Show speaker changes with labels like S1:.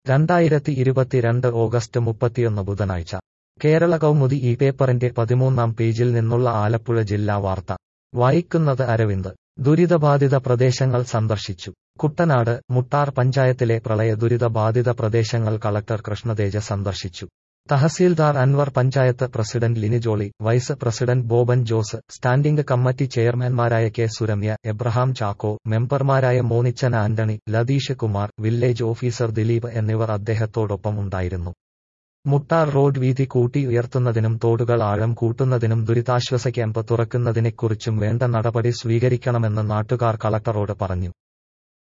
S1: രണ്ടായിരത്തി ഇരുപത്തിരണ്ട് ഓഗസ്റ്റ് മുപ്പത്തിയൊന്ന് ബുധനാഴ്ച കേരള കൗമുദി ഈ പേപ്പറിന്റെ പതിമൂന്നാം പേജിൽ നിന്നുള്ള ആലപ്പുഴ ജില്ലാ വാർത്ത വായിക്കുന്നത് അരവിന്ദ് ദുരിതബാധിത പ്രദേശങ്ങൾ സന്ദർശിച്ചു കുട്ടനാട് മുട്ടാർ പഞ്ചായത്തിലെ പ്രളയ ദുരിതബാധിത പ്രദേശങ്ങൾ കളക്ടർ കൃഷ്ണതേജ സന്ദർശിച്ചു tahsildar Anwar panchayat president Lini Joly vice president Boban Jose standing committee ചെയർമാൻമാരായ കെ സുരമ്യ എബ്രഹാം ചാക്കോ മെമ്പർമാരായ Monichan Antony Latheesh Kumar village officer Dileep എന്നിവർ അദ്ദേഹത്തോടൊപ്പം ഉണ്ടായിരുന്നു മുട്ടാർ റോഡ് വീതി കൂട്ടി ഉയർത്തുന്നതിനും തോടുകൾ ആഴം കൂട്ടുന്നതിനും ദുരിതാശ്വാസ ക്യാമ്പ് തുറക്കുന്നതിനെക്കുറിച്ചും വേണ്ട നടപടി സ്വീകരിക്കണമെന്ന് നാട്ടുകാർ കളക്ടറോട് പറഞ്ഞു